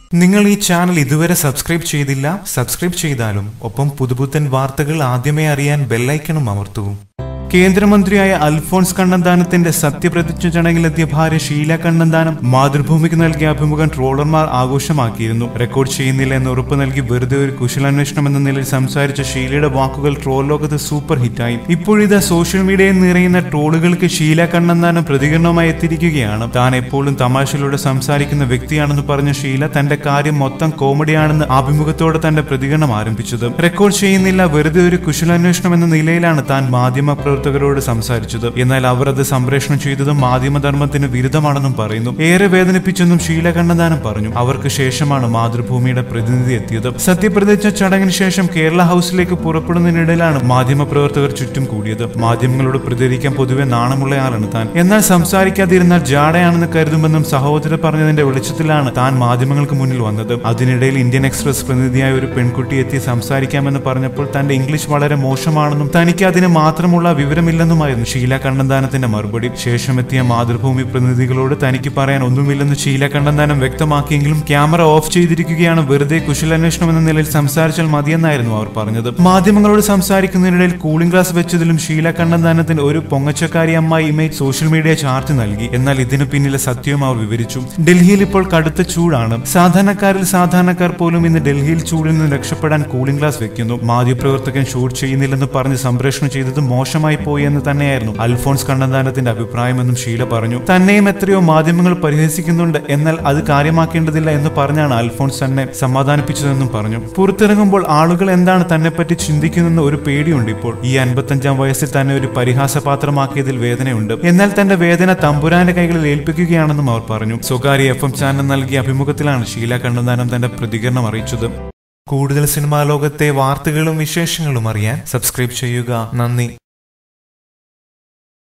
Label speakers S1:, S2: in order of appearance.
S1: നിങ്ങൾ ഈ ചാനൽ ഇതുവരെ സബ്സ്ക്രൈബ് ചെയ്തില്ല സബ്സ്ക്രൈബ് ചെയ്താലും ഒപ്പം പുതുപുത്തൻ വാർത്തകൾ ആദ്യമേ അറിയാൻ ബെല്ലൈക്കണും അമർത്തൂ കേന്ദ്രമന്ത്രിയായ അൽഫോൺസ് കണ്ണന്താനത്തിന്റെ സത്യപ്രതിജ്ഞ ചടങ്ങിലെത്തിയ ഭാര്യ ഷീല കണ്ണന്താനം മാതൃഭൂമിക്ക് നൽകിയ അഭിമുഖം ട്രോളർമാർ ആഘോഷമാക്കിയിരുന്നു റെക്കോർഡ് ചെയ്യുന്നില്ല എന്ന് ഉറപ്പ് നൽകി വെറുതെ ഒരു കുശലാന്വേഷണം എന്ന നിലയിൽ സംസാരിച്ച ഷീലയുടെ വാക്കുകൾ ട്രോൾ ലോകത്ത് സൂപ്പർ ഹിറ്റായി ഇപ്പോഴിതാ സോഷ്യൽ മീഡിയയിൽ നിറയുന്ന ട്രോളുകൾക്ക് ഷീല കണ്ണന്താനം പ്രതികരണവുമായി എത്തിയിരിക്കുകയാണ് താൻ എപ്പോഴും തമാശയിലൂടെ സംസാരിക്കുന്ന വ്യക്തിയാണെന്ന് പറഞ്ഞ ഷീല തന്റെ കാര്യം മൊത്തം കോമഡിയാണെന്ന് അഭിമുഖത്തോടെ തന്റെ പ്രതികരണം ആരംഭിച്ചത് റെക്കോർഡ് ചെയ്യുന്നില്ല വെറുതെ ഒരു കുശലാന്വേഷണം എന്ന നിലയിലാണ് താൻ മാധ്യമ പ്രവർത്തകരോട് സംസാരിച്ചത് എന്നാൽ അവർ അത് സംപ്രേഷണം ചെയ്തതും മാധ്യമധർമ്മത്തിന് വിരുദ്ധമാണെന്നും പറയുന്നു ഏറെ വേദനിപ്പിച്ചെന്നും ഷീല കണ്ണദാനം പറഞ്ഞു അവർക്ക് ശേഷമാണ് മാതൃഭൂമിയുടെ പ്രതിനിധി എത്തിയത് സത്യപ്രതിജ്ഞ ചടങ്ങിന് ശേഷം കേരള ഹൗസിലേക്ക് പുറപ്പെടുന്നതിനിടയിലാണ് മാധ്യമ പ്രവർത്തകർ ചുറ്റും കൂടിയത് മാധ്യമങ്ങളോട് പ്രതികരിക്കാൻ പൊതുവെ നാണമുള്ളയാളാണ് താൻ എന്നാൽ സംസാരിക്കാതിരുന്നാൽ ജാടയാണെന്ന് കരുതുമെന്നും സഹോദരൻ പറഞ്ഞതിന്റെ വെളിച്ചത്തിലാണ് താൻ മാധ്യമങ്ങൾക്ക് മുന്നിൽ വന്നത് അതിനിടയിൽ ഇന്ത്യൻ എക്സ്പ്രസ് പ്രതിനിധിയായ ഒരു പെൺകുട്ടി എത്തി സംസാരിക്കാമെന്ന് പറഞ്ഞപ്പോൾ തന്റെ ഇംഗ്ലീഷ് വളരെ മോശമാണെന്നും തനിക്ക് അതിന് മാത്രമുള്ള വിവരമില്ലെന്നുമായിരുന്നു ഷീല കണ്ണന്താനത്തിന്റെ മറുപടി ശേഷമെത്തിയ മാതൃഭൂമി പ്രതിനിധികളോട് തനിക്ക് പറയാൻ ഒന്നുമില്ലെന്ന് ഷീല കണ്ണന്താനം വ്യക്തമാക്കിയെങ്കിലും ക്യാമറ ഓഫ് ചെയ്തിരിക്കുകയാണ് വെറുതെ കുശലാന്വേഷണം എന്ന നിലയിൽ സംസാരിച്ചാൽ മതിയെന്നായിരുന്നു അവർ പറഞ്ഞത് മാധ്യമങ്ങളോട് സംസാരിക്കുന്നതിനിടയിൽ കൂളിംഗ് ഗ്ലാസ് വെച്ചതിലും ഷീല കണ്ണന്താനത്തിന് ഒരു പൊങ്ങച്ചക്കാരി അമ്മായി ഇമേജ് സോഷ്യൽ മീഡിയ ചാർട്ട് നൽകി എന്നാൽ ഇതിനു പിന്നിലെ സത്യവും അവർ വിവരിച്ചു ഡൽഹിയിൽ ഇപ്പോൾ കടുത്ത ചൂടാണ് സാധാരണക്കാരിൽ സാധാരണക്കാർ പോലും ഇന്ന് ഡൽഹിയിൽ ചൂടിൽ നിന്ന് രക്ഷപ്പെടാൻ കൂളിംഗ് ഗ്ലാസ് വെക്കുന്നു മാധ്യമപ്രവർത്തകൻ ഷൂട്ട് ചെയ്യുന്നില്ലെന്ന് പറഞ്ഞ് സംപ്രേഷണം ചെയ്തത് മോശമായി പോയി എന്ന് തന്നെയായിരുന്നു അൽഫോൺസ് കണ്ണന്താനത്തിന്റെ അഭിപ്രായമെന്നും ഷീല പറഞ്ഞു തന്നെയും എത്രയോ മാധ്യമങ്ങൾ പരിഹസിക്കുന്നുണ്ട് എന്നാൽ അത് കാര്യമാക്കേണ്ടതില്ല എന്ന് പറഞ്ഞാണ് അൽഫോൺസ് തന്നെ സമാധാനിപ്പിച്ചതെന്നും പറഞ്ഞു പുറത്തിറങ്ങുമ്പോൾ ആളുകൾ എന്താണ് തന്നെ പറ്റി ചിന്തിക്കുന്നെന്ന് ഒരു പേടിയുണ്ട് ഇപ്പോൾ ഈ അൻപത്തഞ്ചാം വയസ്സിൽ തന്നെ ഒരു പരിഹാസപാത്രമാക്കിയതിൽ വേദനയുണ്ട് എന്നാൽ തന്റെ വേദന തമ്പുരാന്റെ കൈകളിൽ ഏൽപ്പിക്കുകയാണെന്നും അവർ പറഞ്ഞു സ്വകാര്യ എഫ് എം ചാനൽ നൽകിയ അഭിമുഖത്തിലാണ് ഷീല കണ്ണന്താനം തന്റെ പ്രതികരണം അറിയിച്ചത് കൂടുതൽ സിനിമാ ലോകത്തെ വാർത്തകളും വിശേഷങ്ങളും അറിയാൻ സബ്സ്ക്രൈബ് ചെയ്യുക നന്ദി